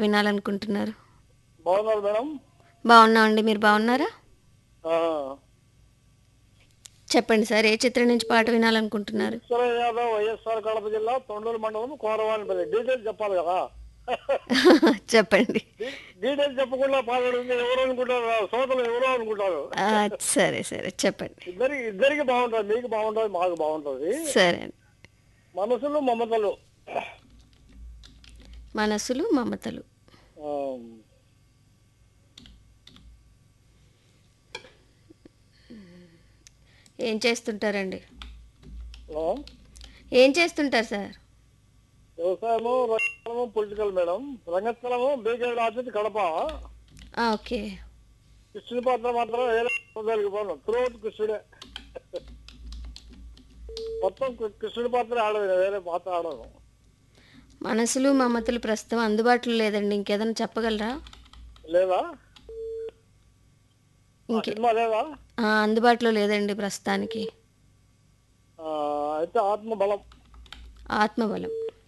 వినాలనుకుంటున్నారు బాగున్నారు మేడం బాగున్నామండి మీరు బాగున్నారా ఆ, చెప్పండి సార్ ఏ చిత్రం నుంచి పాట వినాలనుకుంటున్నారు ఈశ్వర యాదవ్ వైఎస్ఆర్ కడప జిల్లా తొండూరు మండలం కోరవానిపల్లి డీటెయిల్స్ చెప్పాలి కదా చెప్పండి డీ- డీటెయిల్స్ చెప్పకుండా పాడాడుతుంది ఎవరు అనుకుంటారు సోదరులు ఎవరో అనుకుంటారు ఆ, సరే సరే చెప్పండి ఇద్దరికి ఇద్దరికి బాగుంటుంది మీకు బాగుంటుంది మాకు బాగుంటుంది సరే అండి మనసులు మమతలు మనసులు మమతలు ఆ, ఏం చేస్తుంటారండి హలో ఏం చేస్తుంటారు సార్ వ్యవసాయము రంగస్థలము పొలిటికల్ మేడం రంగస్థలము బీజేపీ ఆఫీస్ కడప ఆ, ఓకే కృష్ణుని పాత్ర మాత్రం వేరే సోదరులకి పోను త్రూఅవుట్ కృష్ణుడే మొత్తం కృ- కృష్ణుడి పాత్ర ఆడదు వేరే పాత్ర ఆడదు మనసులు మమతలు ప్రస్తుతం అందుబాటులో లేదండి ఇంకేదైనా చెప్పగలరా లేదా ఆ ఇంకే సినిమా లేదా ఆ, అందుబాటులో లేదండి ప్రస్తుతానికి ఆ, అయితే ఆత్మబలం ఆత్మబలం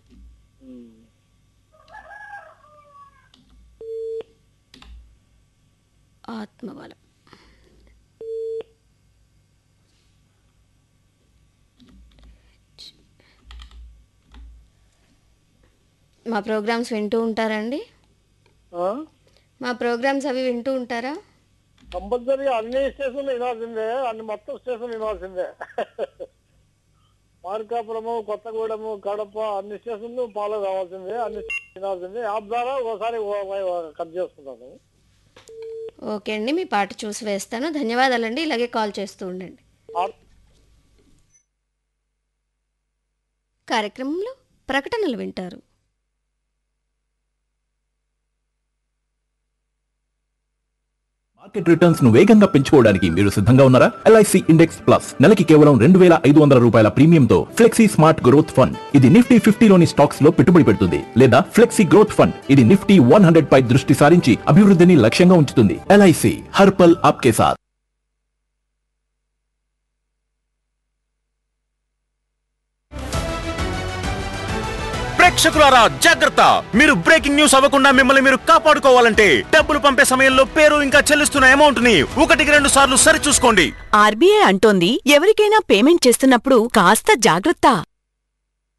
ఆత్మబలం మా ప్రోగ్రామ్స్ వింటూ ఉంటారండి ఆ? మా ప్రోగ్రామ్స్ అవి వింటూ ఉంటారా కంపల్సరీ అన్ని స్టేషన్లు వినాల్సిందే అన్ని మొత్తం స్టేషన్ వినాల్సిందే మార్కాపురము కొత్తగూడెము కడప అన్ని స్టేషన్లు ఫాలో కావాల్సిందే అన్ని స్టేషన్లు వినాల్సిందే యాప్ ద్వారా ఒకసారి కట్ చేసుకుంటాను ఓకే అండి మీ పాట చూసి వేస్తాను ధన్యవాదాలండి ఇలాగే కాల్ చేస్తూ ఉండండి ఆ- కార్యక్రమంలో ప్రకటనలు వింటారు మార్కెట్ రిటర్న్స్ ను వేగంగా పెంచుకోవడానికి మీరు సిద్ధంగా ఉన్నారా ఎల్ఐసి ఇండెక్స్ ప్లస్ నెలకి కేవలం రెండు వేల ఐదు వందల రూపాయల ప్రీమియంతో ఫ్లెక్సీ స్మార్ట్ గ్రోత్ ఫండ్ ఇది నిఫ్టీ ఫిఫ్టీలోని స్టాక్స్ లో పెట్టుబడి పెడుతుంది లేదా ఫ్లెక్సీ గ్రోత్ ఫండ్ ఇది నిఫ్టీ వన్ హండ్రెడ్ పై దృష్టి సారించి అభివృద్ధిని లక్ష్యంగా ఉంచుతుంది ఎల్ఐసి హర్పల్ ఆప్కే సాత్ ప్రేక్షకులారా జాగ్రత్త మీరు బ్రేకింగ్ న్యూస్ అవ్వకుండా మిమ్మల్ని మీరు కాపాడుకోవాలంటే డబ్బులు పంపే సమయంలో పేరు ఇంకా చెల్లిస్తున్న అమౌంట్ ని ఒకటికి రెండు సార్లు సరి చూసుకోండి ఆర్బీఐ అంటోంది ఎవరికైనా పేమెంట్ చేస్తున్నప్పుడు కాస్త జాగ్రత్త